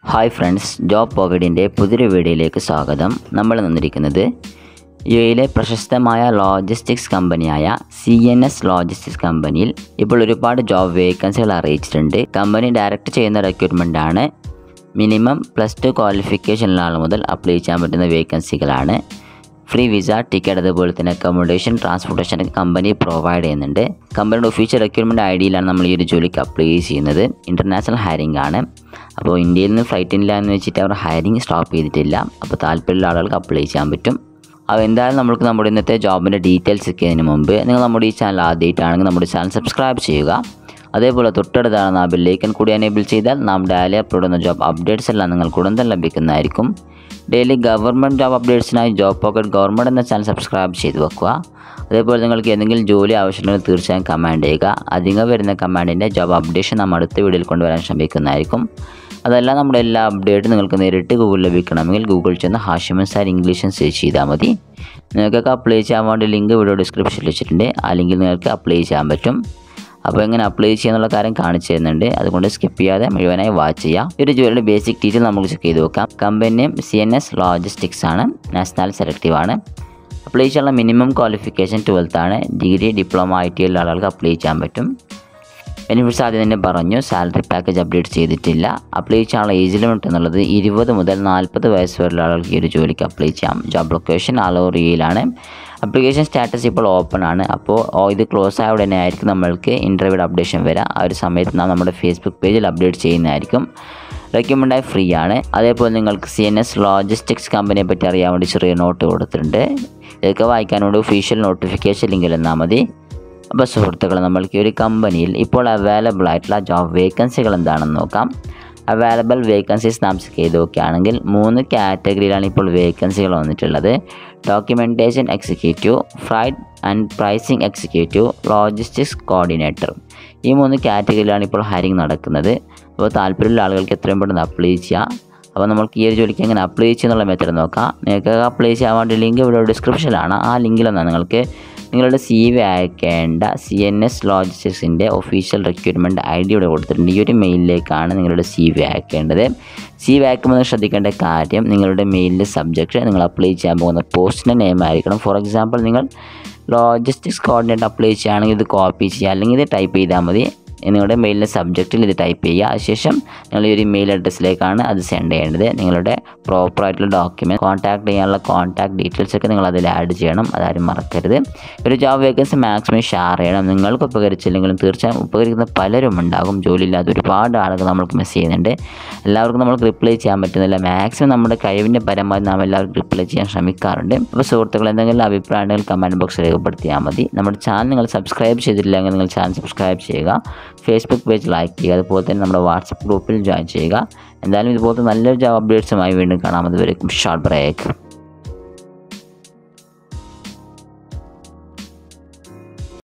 hi friends job പോക്കറ്റിൻ്റെ പുതിയൊരു വീഡിയോയിലേക്ക് സ്വാഗതം നമ്മൾ നിന്നിരിക്കുന്നത് യു എയിലെ പ്രശസ്തമായ ലോജിസ്റ്റിക്സ് കമ്പനിയായ സി എൻ എസ് ലോജിസ്റ്റിക്സ് കമ്പനിയിൽ ഇപ്പോൾ ഒരുപാട് ജോബ് വേക്കൻസികൾ അറിയിച്ചിട്ടുണ്ട് കമ്പനി ഡയറക്റ്റ് ചെയ്യുന്ന റിക്രൂട്ട്മെൻ്റ് ആണ് മിനിമം പ്ലസ് ടു ക്വാളിഫിക്കേഷനുള്ള ആൾ മുതൽ അപ്ലൈ ചെയ്യാൻ പറ്റുന്ന വേക്കൻസികളാണ് ഫ്രീ വിസ ടിക്കറ്റ് അതുപോലെ തന്നെ അക്കോമഡേഷൻ ട്രാൻസ്പോർട്ടേഷൻ ഒക്കെ കമ്പനി പ്രൊവൈഡ് ചെയ്യുന്നുണ്ട് കമ്പനിയുടെ ഒഫീഷ്യൽ റിക്രൂട്ട്മെൻറ്റ് ഐ ഡിയിലാണ് നമ്മൾ ഈ ഒരു ജോലിക്ക് അപ്ലൈ ചെയ്യുന്നത് ഇൻ്റർനാഷണൽ ഹയറിംഗ് ആണ് അപ്പോൾ ഇന്ത്യയിൽ നിന്ന് ഫ്ലൈറ്റ് ഇല്ല എന്ന് വെച്ചിട്ട് അവർ ഹയറിംഗ് സ്റ്റോപ്പ് ചെയ്തിട്ടില്ല അപ്പോൾ താല്പര്യമുള്ള ആളുകൾക്ക് അപ്ലൈ ചെയ്യാൻ പറ്റും അപ്പോൾ എന്തായാലും നമുക്ക് നമ്മുടെ ഇന്നത്തെ ജോബിൻ്റെ ഡീറ്റെയിൽസ് ഒക്കെ മുമ്പ് നിങ്ങൾ നമ്മുടെ ഈ ചാനൽ ആദ്യമായിട്ടാണെങ്കിൽ നമ്മുടെ ചാനൽ സബ്സ്ക്രൈബ് ചെയ്യുക അതേപോലെ തൊട്ടടുത്താണ് ആ ബെല്ലൈക്കൻ കൂടി എനേബിൾ ചെയ്താൽ നാം ഡയലി അപ്ലോഡ് ചെയ്യുന്ന ജോബ് അപ്ഡേറ്റ്സ് എല്ലാം നിങ്ങൾക്ക് ഉടൻ തന്നെ ലഭിക്കുന്നതായിരിക്കും ഡെയിലി ഗവൺമെൻറ് ജോബ് അപ്ഡേറ്റ്സിനായി ജോബ് പോക്കറ്റ് ഗവൺമെൻറ് എന്ന ചാനൽ സബ്സ്ക്രൈബ് ചെയ്ത് വെക്കുക അതേപോലെ നിങ്ങൾക്ക് എന്തെങ്കിലും ജോലി ആവശ്യമുണ്ടെങ്കിൽ തീർച്ചയായും കമാൻഡ് ചെയ്യുക അധികം വരുന്ന കമാൻഡിൻ്റെ ജോബ് അപ്ഡേഷൻ നാം അടുത്ത വീഡിയോയിൽ കൊണ്ടുവരാൻ ശ്രമിക്കുന്നതായിരിക്കും അതല്ല നമ്മുടെ എല്ലാ അപ്ഡേറ്റും നിങ്ങൾക്ക് നേരിട്ട് ഗൂഗിൾ ലഭിക്കണമെങ്കിൽ ഗൂഗിൾ ചെന്ന് ഹാഷിമൻ സാർ ഇംഗ്ലീഷും സെർച്ച് ചെയ്താൽ മതി നിങ്ങൾക്കൊക്കെ അപ്ലൈ ചെയ്യാൻ വേണ്ടി ലിങ്ക് വീഡിയോ ഡിസ്ക്രിപ്ഷനിൽ വെച്ചിട്ടുണ്ട് ആ ലിങ്കിൽ നിങ്ങൾക്ക് അപ്ലൈ ചെയ്യാൻ പറ്റും അപ്പോൾ എങ്ങനെ അപ്ലൈ ചെയ്യാന്നുള്ള കാര്യം കാണിച്ചു തരുന്നുണ്ട് അതുകൊണ്ട് സ്കിപ്പ് ചെയ്യാതെ മുഴുവനായി വാച്ച് ചെയ്യുക ഈ ഒരു ജോലിയുടെ ബേസിക് ഡീറ്റെയിൽ നമുക്ക് ചെക്ക് ചെയ്ത് നോക്കാം company name C N S logistics ആണ് നാഷണൽ സെലക്റ്റീവ് ആണ് അപ്ലൈ ചെയ്യാനുള്ള മിനിമം ക്വാളിഫിക്കേഷൻ ട്വൽത്ത് ആണ് ഡിഗ്രി ഡിപ്ലോമ ഐ ടി ഉള്ള ആളുകൾക്ക് അപ്ലൈ ചെയ്യാൻ പറ്റും ബെനിഫിറ്റ്സ് ആദ്യം തന്നെ പറഞ്ഞു സാലറി പാക്കേജ് അപ്ഡേറ്റ് ചെയ്തിട്ടില്ല അപ്ലൈ ചെയ്യാനുള്ള ഏജ് ലിമിറ്റ് എന്നുള്ളത് ഇരുപത് മുതൽ നാൽപ്പത് വയസ്സ് വരെയുള്ള ആളുകൾക്ക് ഈ ഒരു ജോലിക്ക് അപ്ലൈ ചെയ്യാം ജോബ് ലൊക്കേഷൻ അലോറിയയിലാണ് അപ്ലിക്കേഷൻ സ്റ്റാറ്റസ് ഇപ്പോൾ ഓപ്പൺ ആണ് അപ്പോൾ ഇത് ക്ലോസ് ആയ ഉടനെ ആയിരിക്കും നമ്മൾക്ക് ഇൻ്റർവ്യൂയുടെ അപ്ഡേഷൻ വരിക ആ ഒരു സമയത്ത് നാം നമ്മുടെ ഫേസ്ബുക്ക് പേജിൽ അപ്ഡേറ്റ് ചെയ്യുന്നതായിരിക്കും റെക്കമെൻഡായി ഫ്രീ ആണ് അതേപോലെ നിങ്ങൾക്ക് സി എൻ എസ് ലോജിസ്റ്റിക്സ് കമ്പനിയെ പറ്റി അറിയാൻ വേണ്ടി ചെറിയ നോട്ട് കൊടുത്തിട്ടുണ്ട് ഇതൊക്കെ വായിക്കാൻ വേണ്ടി ഒഫീഷ്യൽ നോട്ടിഫിക്കേഷൻ ലിങ്കിൽ എന്നാൽ മതി അപ്പോൾ സുഹൃത്തുക്കളെ നമ്മൾക്ക് ഈ ഒരു കമ്പനിയിൽ ഇപ്പോൾ അവൈലബിൾ ആയിട്ടുള്ള ജോബ് വേക്കൻസികൾ എന്താണെന്ന് നോക്കാം അവൈലബിൾ വേക്കൻസീസ് നാം ചെക്ക് ചെയ്ത് നോക്കുകയാണെങ്കിൽ മൂന്ന് കാറ്റഗറിയിലാണ് ഇപ്പോൾ വേക്കൻസികൾ വന്നിട്ടുള്ളത് documentation executive freight and pricing executive logistics coordinator ഈ മൂന്ന് കാറ്റഗറിയിലാണ് ഇപ്പോൾ ഹയറിംഗ് നടക്കുന്നത് അപ്പോൾ താല്പര്യമുള്ള ആളുകൾക്ക് എത്രയും പെട്ടെന്ന് അപ്ലൈ ചെയ്യാം അപ്പോൾ നമുക്ക് ഈ ഒരു ജോലിക്ക് എങ്ങനെ അപ്ലൈ ചെയ്യുന്നുള്ള മെത്തേഡ് നോക്കാം നിങ്ങൾക്ക് അപ്ലൈ ചെയ്യാൻ വേണ്ടി ലിങ്ക് ഇവിടെ ഡിസ്ക്രിപ്ഷനിലാണ് ആ ലിങ്കിലൊന്നാണ് നിങ്ങൾക്ക് നിങ്ങളുടെ സി വി അയക്കേണ്ട സി എൻ എസ് ലോജിസ്റ്റിക്സിൻ്റെ ഒഫീഷ്യൽ റിക്രൂട്ട്മെൻറ്റ് ഐ ഡി ഇവിടെ കൊടുത്തിട്ടുണ്ട് ഈ ഒരു മെയിലിലേക്കാണ് നിങ്ങളുടെ സി വി അയക്കേണ്ടത് സി വി അയക്കുമ്പോൾ ശ്രദ്ധിക്കേണ്ട കാര്യം നിങ്ങളുടെ മെയിലിൻ്റെ സബ്ജക്റ്റ് നിങ്ങൾ അപ്ലൈ ചെയ്യാൻ പോകുന്ന പോസ്റ്റിൻ്റെ നെയിം ആയിരിക്കണം ഫോർ എക്സാമ്പിൾ നിങ്ങൾ ലോജിസ്റ്റിക്സ് കോർഡിനേറ്റ് അപ്ലൈ ചെയ്യുകയാണെങ്കിൽ ഇത് കോപ്പി ചെയ്യുക അല്ലെങ്കിൽ ഇത് ടൈപ്പ് ചെയ്താൽ മതി നിങ്ങളുടെ മെയിലിൻ്റെ സബ്ജക്റ്റിൽ ഇത് ടൈപ്പ് ചെയ്യുക അതിനുശേഷം നിങ്ങൾ ഈ ഒരു മെയിൽ അഡ്രസ്സിലേക്കാണ് അത് സെൻഡ് ചെയ്യേണ്ടത് നിങ്ങളുടെ പ്രോപ്പറായിട്ടുള്ള ഡോക്യുമെൻറ്റ് കോൺടാക്ട് ചെയ്യാനുള്ള കോൺടാക്ട് ഡീറ്റെയിൽസ് ഒക്കെ നിങ്ങൾ അതിൽ ആഡ് ചെയ്യണം അതാരും മറക്കരുത് ഒരു ജോബ് വേക്കൻസി മാക്സിമം ഷെയർ ചെയ്യണം നിങ്ങൾക്ക് ഉപകരിച്ചില്ലെങ്കിലും തീർച്ചയായും ഉപകരിക്കുന്ന പലരും ഉണ്ടാകും ജോലിയില്ലാത്ത ഒരുപാട് ആളുകൾ നമ്മൾക്ക് മെസ്സ് ചെയ്യുന്നുണ്ട് എല്ലാവർക്കും നമ്മൾക്ക് റിപ്ലൈ ചെയ്യാൻ പറ്റുന്നില്ല മാക്സിമം നമ്മുടെ കഴിവിൻ്റെ പരമാവധി നാം എല്ലാവർക്കും റിപ്ലൈ ചെയ്യാൻ ശ്രമിക്കാറുണ്ട് അപ്പോൾ സുഹൃത്തുക്കൾ എന്തെങ്കിലും അഭിപ്രായങ്ങൾ കമൻറ്റ് ബോക്സിൽ രേഖപ്പെടുത്തിയാൽ മതി നമ്മുടെ ചാനൽ നിങ്ങൾ സബ്സ്ക്രൈബ് ചെയ്തിട്ടില്ലെങ്കിൽ നിങ്ങൾ ചാനൽ സബ്സ്ക്രൈബ് ചെയ്യുക ഫേസ്ബുക്ക് പേജ് ലൈക്ക് ചെയ്യുക അതുപോലെ തന്നെ നമ്മുടെ വാട്സപ്പ് ഗ്രൂപ്പിൽ ജോയിൻ ചെയ്യുക എന്തായാലും ഇതുപോലത്തെ നല്ലൊരു ജോബ് അപ്ഡേറ്റ്സുമായി വീണ്ടും കാണാം അതുവരെയും ഷോർട്ട് ബ്രേക്ക്